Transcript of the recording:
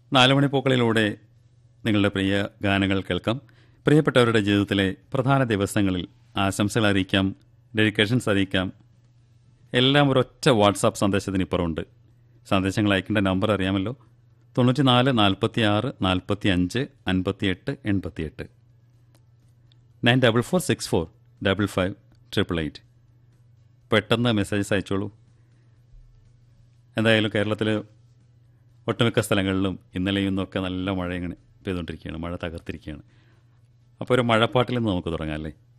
നാലുമണി പൂക്കളിലൂടെ നിങ്ങളുടെ പ്രിയ ഗാനങ്ങൾ കേൾക്കാം പ്രിയപ്പെട്ടവരുടെ ജീവിതത്തിലെ പ്രധാന ദിവസങ്ങളിൽ ആശംസകൾ അറിയിക്കാം ഡെഡിക്കേഷൻസ് അറിയിക്കാം എല്ലാം ഒരൊറ്റ വാട്സാപ്പ് സന്ദേശത്തിന് ഇപ്പുറമുണ്ട് സന്ദേശങ്ങൾ അയക്കേണ്ട നമ്പർ അറിയാമല്ലോ തൊണ്ണൂറ്റി നാല് നാൽപ്പത്തി ആറ് നാൽപ്പത്തി അഞ്ച് അൻപത്തി എട്ട് എൺപത്തി എട്ട് nine double four six four double five triple eight പെട്ടെന്ന് മെസ്സേജസ് അയച്ചോളൂ എന്തായാലും കേരളത്തിൽ ഒട്ടുമിക്ക സ്ഥലങ്ങളിലും ഇന്നലെയും ഇന്നൊക്കെ നല്ല മഴ ഇങ്ങനെ പെയ്തുകൊണ്ടിരിക്കുകയാണ് മഴ തകർത്തിരിക്കുകയാണ് അപ്പോൾ ഒരു മഴപ്പാട്ടിൽ നിന്ന് നമുക്ക് തുടങ്ങാം അല്ലേ